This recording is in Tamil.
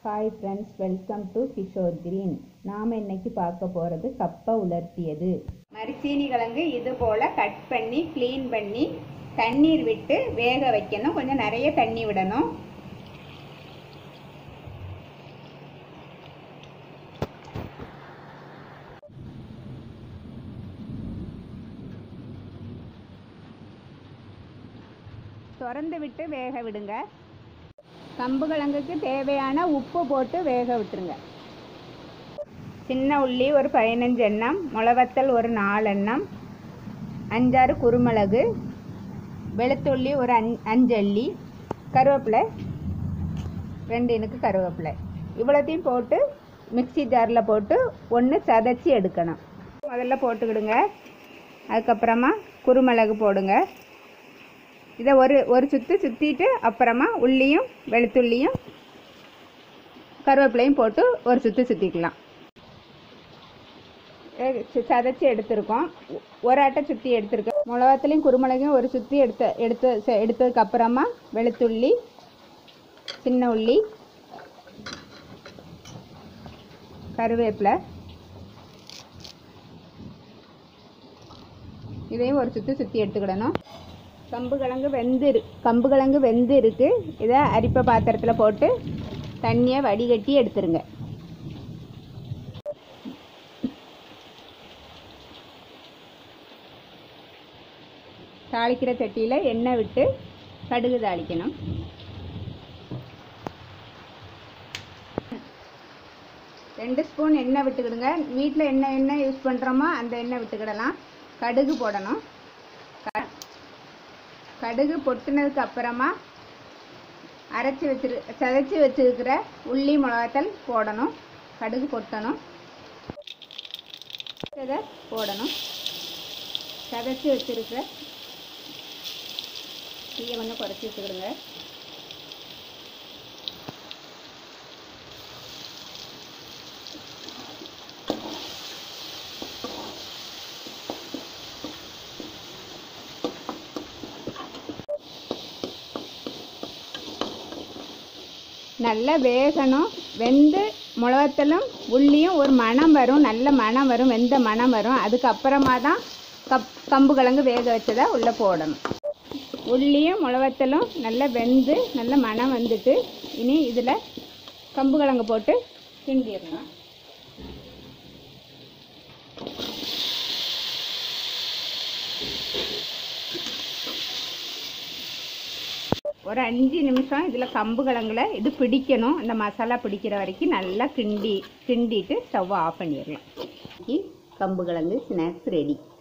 hi friends welcome to Kishore green நாம் இன்னைக்கு பார்க்க போகிறது கப்பை உலர்த்தியது மரிச்சீனி கிழங்கு இது போல் கட் பண்ணி க்ளீன் பண்ணி தண்ணீர் விட்டு வேக வைக்கணும் கொஞ்சம் நிறைய தண்ணி விடணும் திறந்து விட்டு வேக விடுங்க கம்பு கிழங்குக்கு தேவையான உப்பு போட்டு வேக விட்டுருங்க சின்ன உள்ளி ஒரு பதினஞ்சு எண்ணம் முளவத்தல் ஒரு நாலு எண்ணம் அஞ்சாறு குருமிளகு வெளுத்துள்ளி ஒரு அஞ் அஞ்சு அள்ளி கருவேப்பிலை ரெண்டு இனுக்கு கருவேப்பிலை இவ்வளோத்தையும் போட்டு மிக்ஸி ஜாரில் போட்டு ஒன்று சதைச்சி எடுக்கணும் முதல்ல போட்டுக்கிடுங்க அதுக்கப்புறமா குருமிளகு போடுங்க இதை ஒரு ஒரு சுற்று சுற்றிட்டு அப்புறமா உள்ளியும் வெளுத்துள்ளியும் கருவேப்பிலையும் போட்டு ஒரு சுற்று சுற்றிக்கலாம் சதைச்சி எடுத்திருக்கோம் ஒரு ஆட்டை சுற்றி எடுத்திருக்கோம் மிளகாத்துலேயும் குருமிளகையும் ஒரு சுற்றி எடுத்த எடுத்து செ- எடுத்ததுக்கு அப்புறமா வெளுத்துள்ளி சின்ன உள்ளி கருவேப்பிலை இதையும் ஒரு சுற்றி சுற்றி எடுத்துக்கிடணும் கம்பு கிழங்கு வெந்து இரு கம்பு கிழங்கு வெந்து இருக்கு இதை அரிப்பை பாத்திரத்தில் போட்டு தண்ணியை வடிகட்டி எடுத்துருங்க தாளிக்கிற சட்டியில் எண்ணெய் விட்டு கடுகு தாளிக்கணும் ரெண்டு ஸ்பூன் எண்ணெய் விட்டுக்கிடுங்க வீட்டில் என்ன எண்ணெய் யூஸ் பண்ணுறோமோ அந்த எண்ணெய் விட்டுக்கிடலாம் கடுகு போடணும் க- கடுகு பொட்டுனதுக்கு அப்புறமா அரைச்சி வச்சிரு சதைச்சி வச்சிருக்கிற உள்ளி மிளகாத்தல் போடணும் கடுகு பொட்டணும் இதை போடணும் சதைச்சி வச்சிருக்கிற தீயை கொஞ்சம் குறைச்சி வச்சுக்கிடுங்க நல்லா வேகணும் வெந்து மிளகத்தலும் உள்ளியும் ஒரு மணம் வரும் நல்ல மணம் வரும் வெந்த மணம் வரும் அதுக்கப்புறமா தான் கப் கம்பு கிழங்கு வேக வச்சதை உள்ளே போடணும் உள்ளியும் மிளகத்தலும் நல்லா வெந்து நல்ல மணம் வந்துட்டு இனி இதில் கம்பு கிழங்கு போட்டு கிண்டிடணும் ஒரு அஞ்சு நிமிஷம் இதில் கம்பு கிழங்குல இது பிடிக்கணும் இந்த மசாலா பிடிக்கிற வரைக்கும் நல்லா கிண்டி கிண்டிட்டு ஸ்டவ் ஆஃப் பண்ணிடலாம் கம்பு கிழங்கு ஸ்நாக்ஸ் ரெடி